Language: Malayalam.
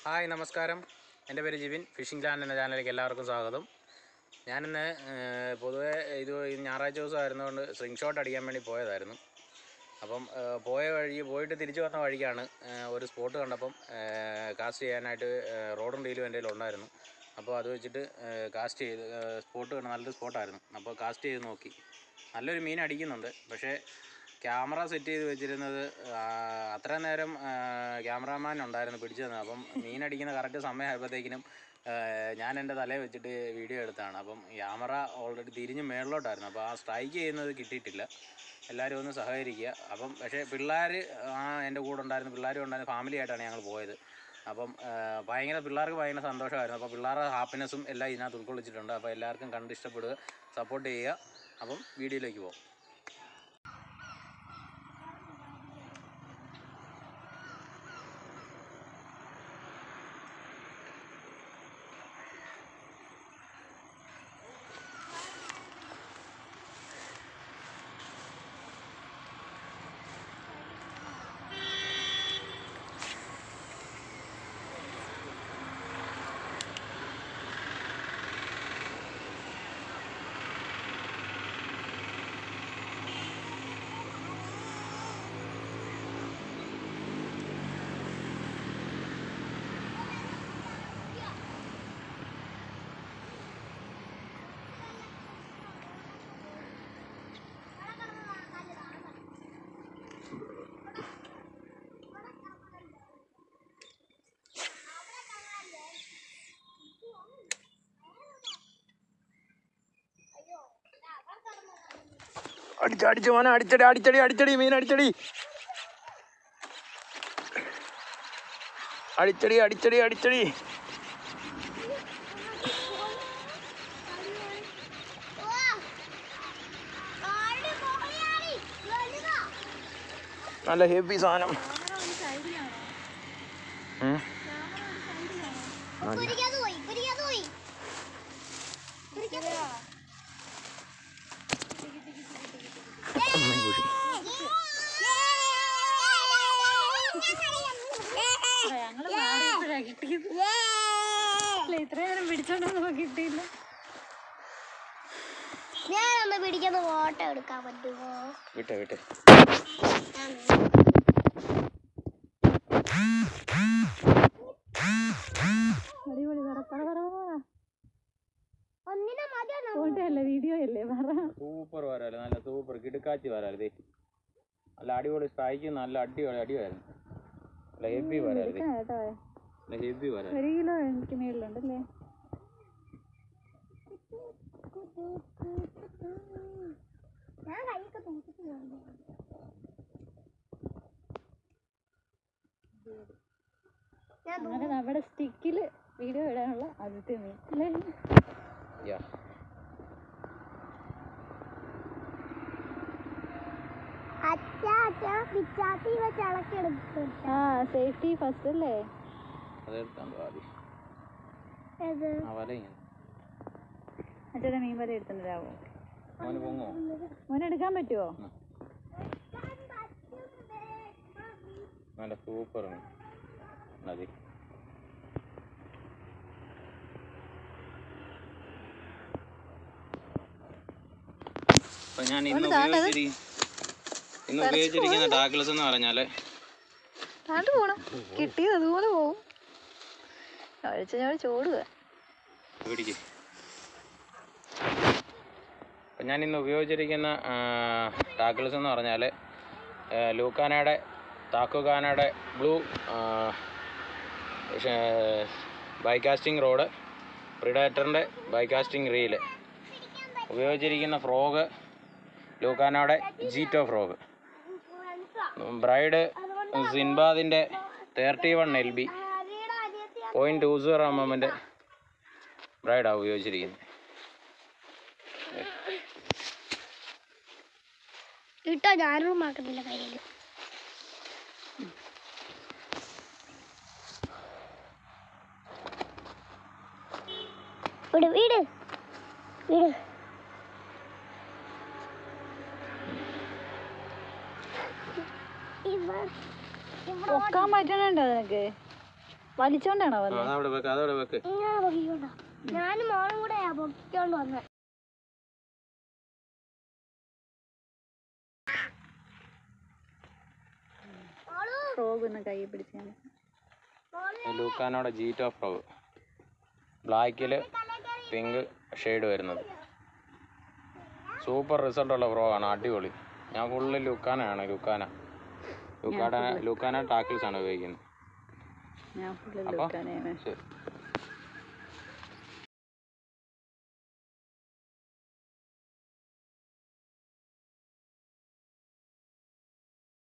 ഹായ് നമസ്കാരം എൻ്റെ പേര് ജിബിൻ ഫിഷിംഗ് ലാൻഡ് എന്ന ചാനലിലേക്ക് എല്ലാവർക്കും സ്വാഗതം ഞാനിന്ന് ഏഹ്, പൊതുവേ ഇത് ഈ ഞായറാഴ്ച ദിവസം ആയിരുന്നുകൊണ്ട് സ്ട്രിങ് ഷോട്ട് അടിക്കാൻ വേണ്ടി പോയതായിരുന്നു അപ്പം ഏഹ്, പോയ വഴി പോയിട്ട് തിരിച്ചു വന്ന വഴിക്കാണ് ഏഹ്, ഒരു സ്പോട്ട് കണ്ടപ്പം കാസ്റ്റ് ചെയ്യാനായിട്ട് ഏഹ്, റോഡും ഡീലും എൻ്റെ കയ്യിൽ ഉണ്ടായിരുന്നു അപ്പോൾ അത് വെച്ചിട്ട് കാസ്റ്റ് ചെയ്ത് സ്പോട്ട് കണ്ട് നല്ലൊരു സ്പോട്ടായിരുന്നു അപ്പോൾ കാസ്റ്റ് ചെയ്ത് നോക്കി നല്ലൊരു മീൻ അടിക്കുന്നുണ്ട് പക്ഷേ ക്യാമറ സെറ്റ് ചെയ്ത് വെച്ചിരുന്നത് ആ, അത്ര നേരം ക്യാമറാമാൻ ഉണ്ടായിരുന്നു പിടിച്ചു തന്നത് അപ്പം മീൻ അടിക്കുന്ന കറക്റ്റ് സമയമായപ്പോഴത്തേക്കിനും ഞാൻ എൻ്റെ തലയിൽ വെച്ചിട്ട് വീഡിയോ എടുത്താണ് അപ്പം ക്യാമറ ഓൾറെഡി തിരിഞ്ഞ് മേളിലോട്ടായിരുന്നു അപ്പോൾ ആ സ്ട്രൈക്ക് ചെയ്യുന്നത് കിട്ടിയിട്ടില്ല എല്ലാവരും ഒന്ന് സഹകരിക്കുക അപ്പം പക്ഷേ പിള്ളേർ ആ എൻ്റെ കൂടെ ഉണ്ടായിരുന്നു പിള്ളേരും ഉണ്ടായിരുന്നു ഫാമിലി ആയിട്ടാണ് ഞങ്ങൾ പോയത് അപ്പം ആ, ഭയങ്കര പിള്ളേർക്ക് ഭയങ്കര സന്തോഷമായിരുന്നു അപ്പോൾ പിള്ളേരുടെ ഹാപ്പിനെസ്സും എല്ലാം ഇതിനകത്ത് ഉൾക്കൊള്ളിച്ചിട്ടുണ്ട് അപ്പോൾ എല്ലാവർക്കും കണ്ട് ഇഷ്ടപ്പെടുക സപ്പോർട്ട് ചെയ്യുക അപ്പം വീഡിയോയിലേക്ക് പോകും അടിച്ച അടിച്ച മോനെ അടിച്ചടി അടിച്ചടി അടിച്ചടി മീൻ അടിച്ചടി അടിച്ചടി അടിച്ചടി അടിച്ചടി നല്ല ഹെവി സാധനം ഉം. മതി. അമ്മേ കുഴി. ഞങ്ങള് മാറിയപ്പോഴാ കിട്ടിയത് അല്ല ഇത്രയും നേരം പിടിച്ചോണ്ടൊന്നും കിട്ടിയില്ല ഞാനൊന്ന് പിടിക്കുന്ന ഫോട്ടോ എടുക്കാൻ പറ്റുമോ വിട്ടെ വിട്ടെ അടിപൊളി പറ പറ പറ പറ ഒന്നിനെ മതിയാണ് ഫോട്ടോ അല്ല വീഡിയോ അല്ലേ പറ സൂപ്പർ വരാല് നല്ല സൂപ്പർ കിടുക്കാച്ചി വരാല് ദേ നല്ല അടിപൊളി സ്ട്രൈക്ക് നല്ല അടിപൊളി അടിയായിരുന്നു നല്ല ഹെവി വരാല് ദേ. കേട്ടോ നല്ല ഹെവി വരാല് ഒരു കിലോ എനിക്ക് മേളിലുണ്ടല്ലേ ഞാൻ കൈയൊക്കെ തൂക്കിട്ട് പോകുന്നു ഞാൻ അങ്ങനെ നമ്മുടെ സ്റ്റിക്കില് വീഡിയോ ഇടാനുള്ള ആദ്യത്തെ മീൻ അല്ലേ യാ അച്ഛ അച്ഛ പിച്ചാത്തി വെച്ച് അളക്കെടുക്കും ആ സേഫ്റ്റി ഫസ്റ്റ് അല്ലേ അതെടുത്താണ്ട് ആദ്യം ഏത് ആ വല ഇങ്ങനെ അച്ഛനെ മീൻ വരെ എടുത്തിട്ടുണ്ടാവോ മോന് പൊങ്ങോ മോനെ എടുക്കാൻ പറ്റുമോ നല്ല സൂപ്പർ മതി അപ്പൊ ഞാൻ ഇന്ന് ഉപയോഗിച്ചിരി ഇന്ന് ഉപയോഗിച്ചിരിക്കുന്ന ടാക്കിൾസ് എന്ന് പറഞ്ഞാല് താണ്ട് പോണം കിട്ടിയത് അതുപോലെ പോവും കഴിച്ച ഞാൻ ചോടുക പിടിക്ക് അപ്പം ഞാൻ ഇന്ന് ഉപയോഗിച്ചിരിക്കുന്ന ടാക്കിൾസ് എന്ന് പറഞ്ഞാൽ ലൂക്കാനയുടെ താക്കുകാനയുടെ ബ്ലൂ ബൈകാസ്റ്റിംഗ് റോഡ് പ്രിഡേറ്ററിൻ്റെ ബൈകാസ്റ്റിംഗ് റീല് ഉപയോഗിച്ചിരിക്കുന്ന ഫ്രോഗ് ലൂക്കാനയുടെ ജീറ്റോ ഫ്രോഗ് ബ്രൈഡ് സിൻബാദിൻ്റെ തേർട്ടി വൺ എൽ ബി ഹരിയുടെ അനിയത്തി പോയിന്റ് ടു സീറോ എം എമ്മിൻ്റെ ബ്രൈഡാണ് ഉപയോഗിച്ചിരിക്കുന്നത് ഇട്ടോ ഞാനും ആക്കുന്നില്ല കയ്യിൽ വിട് വീട് വീട് ഇവ ഇവിടെ പൊക്കാൻ പറ്റണുണ്ടോ നിനക്ക് വലിച്ചോണ്ടാണോ ആ, വന്നത് അതവിടെ വെക്ക് അതവിടെ വെക്ക് ഇങ്ങനെ പൊക്കിക്കൊണ്ടോ ഞാനും മോളും കൂടെ പൊക്കിക്കൊണ്ട് വന്നത് ഫ്രോഗ് ഒന്ന് കൈ പിടിച്ചാൽ ലൂക്കാനോടെ ജീറ്റോ ഫ്രോ ബ്ലാക്കിൽ പിങ്ക് ഷെയ്ഡ് വരുന്നത് സൂപ്പർ റിസൾട്ടുള്ള ഫ്രോ ആണ് അടിപൊളി ഞാൻ ഫുള്ള് ലുക്കാനാണ് ലുക്കാന ലുക്കാന ലുക്കാന ടാക്കിൾസ് ആണ് ഉപയോഗിക്കുന്നത് ഞാൻ ഫുള്ള് അപ്പോൾ ലുക്കാനെയാണ് ശരി